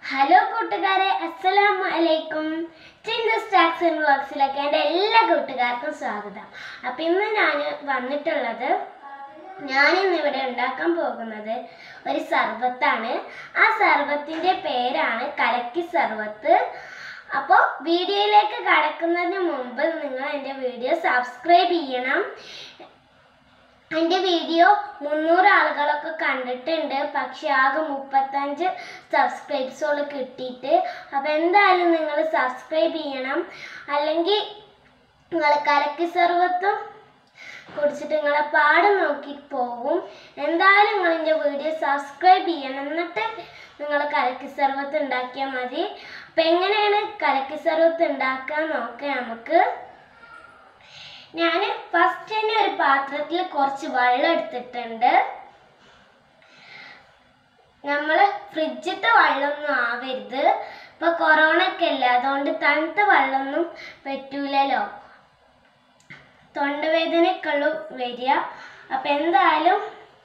hello കൂട്ടുകാരെ അസ്സലാമു അലൈക്കും ചിന്ത സ്റ്റാക്സ് ആൻഡ് വ്ളോഗ്സിലേക്ക് എൻ്റെ എല്ലാ കൂട്ടുകാർക്കും സ്വാഗതം അപ്പം ഇന്ന് ഞാൻ വന്നിട്ടുള്ളത് ഞാനിന്ന് ഇവിടെ ഉണ്ടാക്കാൻ പോകുന്നത് ഒരു സർബത്താണ് ആ സർബത്തിൻ്റെ പേരാണ് കലക്കി സർബത്ത് അപ്പോൾ വീഡിയോയിലേക്ക് കടക്കുന്നതിന് മുമ്പ് നിങ്ങൾ എൻ്റെ വീഡിയോ സബ്സ്ക്രൈബ് ചെയ്യണം എൻ്റെ വീഡിയോ മുന്നൂറ് ആളുകളൊക്കെ കണ്ടിട്ടുണ്ട് പക്ഷെ ആകെ മുപ്പത്തഞ്ച് സബ്സ്ക്രൈബ്സുകൾ കിട്ടിയിട്ട് അപ്പോൾ എന്തായാലും നിങ്ങൾ സബ്സ്ക്രൈബ് ചെയ്യണം അല്ലെങ്കിൽ നിങ്ങൾ കലക്കി സർവത്തും കുടിച്ചിട്ട് നിങ്ങളെ പാട് നോക്കി പോകും എന്തായാലും നിങ്ങൾ എൻ്റെ വീഡിയോ സബ്സ്ക്രൈബ് ചെയ്യണം എന്നിട്ട് നിങ്ങൾ കലക്കി സർവത്ത് ഉണ്ടാക്കിയാൽ മതി അപ്പം എങ്ങനെയാണ് കലക്കി സർവത്ത് ഉണ്ടാക്കുക നോക്കാം നമുക്ക് ഞാൻ ഫസ്റ്റ് തന്നെ ഒരു പാത്രത്തിൽ കുറച്ച് വെള്ളം എടുത്തിട്ടുണ്ട് നമ്മൾ ഫ്രിഡ്ജിത്തെ വെള്ളമൊന്നും ആവരുത് ഇപ്പൊ കൊറോണ ഒക്കെ അല്ലേ അതുകൊണ്ട് തണുത്ത വെള്ളമൊന്നും പറ്റൂലല്ലോ തൊണ്ടവേദനയൊക്കെ ഉള്ളു വരിക അപ്പൊ എന്തായാലും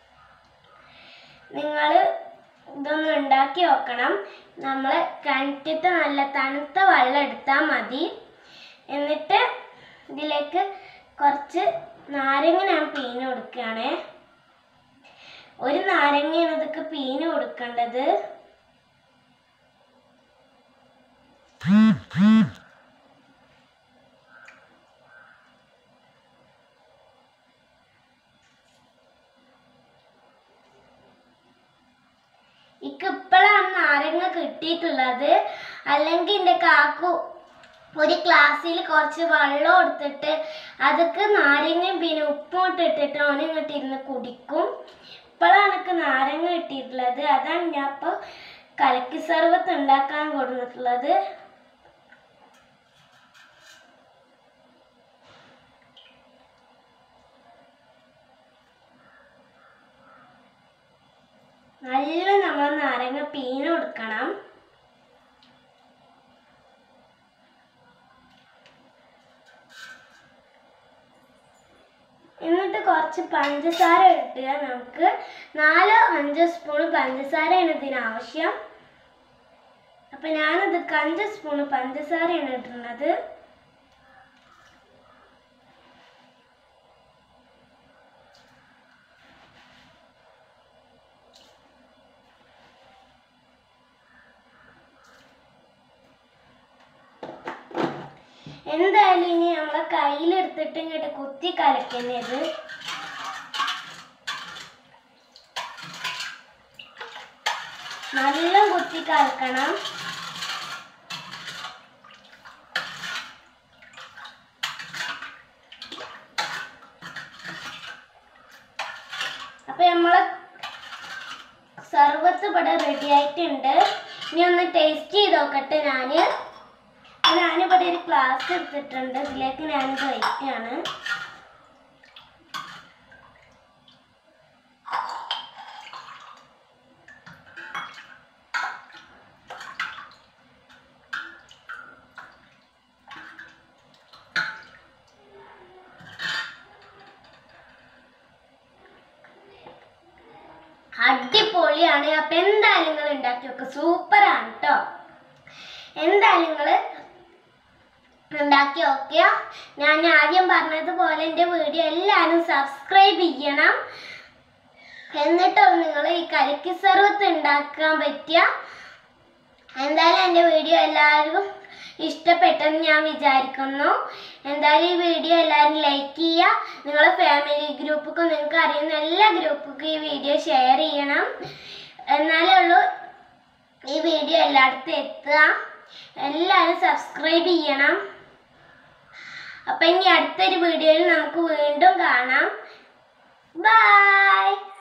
നിങ്ങൾ ഇതൊന്ന് ഉണ്ടാക്കി വെക്കണം നമ്മൾ കിണറ്റിത്തെ നല്ല തണുത്ത വെള്ളം എടുത്താൽ മതി എന്നിട്ട് ഇതിലേക്ക് കുറച്ച് നാരങ്ങ ഞാൻ പീഞ്ഞ് കൊടുക്കുകയാണേ ഒരു നാരങ്ങയാണ് ഇതൊക്കെ പീഞ്ഞ് കൊടുക്കേണ്ടത് ഇക്ക് ഇപ്പോഴാണ് നാരങ്ങ കിട്ടിയിട്ടുള്ളത് അല്ലെങ്കിൽ എൻ്റെ കാക്കു ഒരു ഗ്ലാസ്സിൽ കുറച്ച് വെള്ളം എടുത്തിട്ട് അതൊക്കെ നാരങ്ങയും പിന്നെ ഉപ്പും ഇട്ടിട്ടിട്ട് അവൻ ഇങ്ങോട്ട് ഇരുന്ന് കുടിക്കും ഇപ്പോഴാണ് എനിക്ക് നാരങ്ങ കിട്ടിയിട്ടുള്ളത് അതാണ് ഞാൻ ഇപ്പോൾ കലക്കി സർവത്ത് ഉണ്ടാക്കാൻ കൊടുത്തിട്ടുള്ളത് നല്ല നമ്മൾ നാരങ്ങ പീഞ്ഞ് കൊടുക്കണം എന്നിട്ട് കുറച്ച് പഞ്ചസാര ഇട്ടുക നമുക്ക് നാലോ അഞ്ചോ സ്പൂൺ പഞ്ചസാരയാണ് ഇതിന് ആവശ്യം അപ്പൊ ഞാനത് അഞ്ച് സ്പൂൺ പഞ്ചസാരയാണ് ഇടുന്നത് എന്തായാലും ഇനി നമ്മളെ കയ്യിലെടുത്തിട്ട് ഇങ്ങോട്ട് കുത്തി കലക്കുന്നത് നല്ല കുത്തി കലക്കണം അപ്പൊ നമ്മളെ സർവത്ത് ഇവിടെ റെഡി ആയിട്ടുണ്ട് ഇനി ഒന്ന് ടേസ്റ്റ് ചെയ്ത് നോക്കട്ടെ ഞാന് ഞാനിവിടെ ഒരു ക്ലാസ് എടുത്തിട്ടുണ്ട് ഇതിലേക്ക് ഞാനിത് വയ്ക്കുകയാണ് അടിപൊളിയാണ് അപ്പൊ എന്തായാലും നിങ്ങൾ ഉണ്ടാക്കി വെക്കുക സൂപ്പറാണ് കേട്ടോ എന്തായാലും നിങ്ങൾ ഉണ്ടാക്കി നോക്കിയോ ഞാൻ ആദ്യം പറഞ്ഞതുപോലെ എൻ്റെ വീഡിയോ എല്ലാവരും സബ്സ്ക്രൈബ് ചെയ്യണം എന്നിട്ടും നിങ്ങൾ ഈ കലക്കി സർവത്ത് ഉണ്ടാക്കാൻ പറ്റിയ എന്തായാലും എൻ്റെ വീഡിയോ എല്ലാവരും ഇഷ്ടപ്പെട്ടെന്ന് ഞാൻ വിചാരിക്കുന്നു എന്തായാലും ഈ വീഡിയോ എല്ലാവരും ലൈക്ക് ചെയ്യുക നിങ്ങളെ ഫാമിലി ഗ്രൂപ്പൊക്കെ നിങ്ങൾക്ക് അറിയുന്ന എല്ലാ ഗ്രൂപ്പൊക്കെ ഈ വീഡിയോ ഷെയർ ചെയ്യണം എന്നാലേ ഉള്ളൂ ഈ വീഡിയോ എല്ലായിടത്തും എത്തുക എല്ലാവരും സബ്സ്ക്രൈബ് ചെയ്യണം അപ്പം ഇനി അടുത്തൊരു വീഡിയോയിൽ നമുക്ക് വീണ്ടും കാണാം ബൈ